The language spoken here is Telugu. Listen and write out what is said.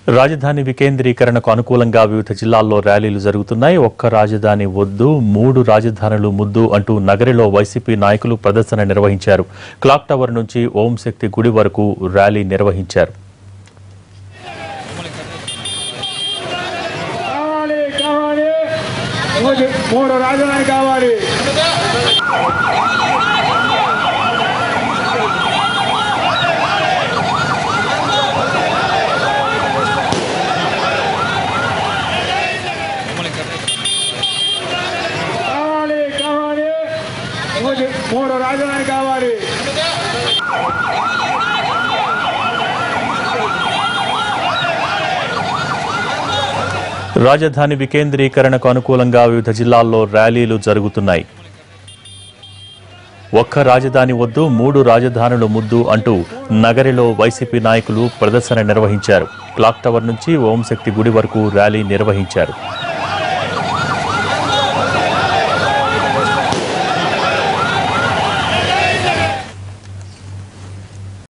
రాజధాని వికేంద్రీకరణకు అనుకూలంగా వివిధ జిల్లాల్లో ర్యాలీలు జరుగుతున్నాయి ఒక్క రాజధాని వద్దు మూడు రాజధానులు ముద్దు అంటూ నగరిలో వైసీపీ నాయకులు ప్రదర్శన నిర్వహించారు క్లాక్ టవర్ నుంచి ఓం శక్తి గుడి వరకు ర్యాలీ నిర్వహించారు కావాలి కావాలి మూడు మూడు రాజధాని కావాలి కావాలి కావాలి మూడు మూడు రాజధాని కావాలి రాజధాని వికేంద్రీకరణకు అనుకూలంగా వివిధ జిల్లాల్లో ర్యాలీలు జరుగుతున్నాయి ఒక్క రాజధాని వద్దు మూడు రాజధానులు ముద్దు అంటూ నగరిలో వైసీపీ నాయకులు ప్రదర్శన నిర్వహించారు క్లాక్ టవర్ నుంచి ఓం శక్తి గుడి వరకు ర్యాలీ నిర్వహించారు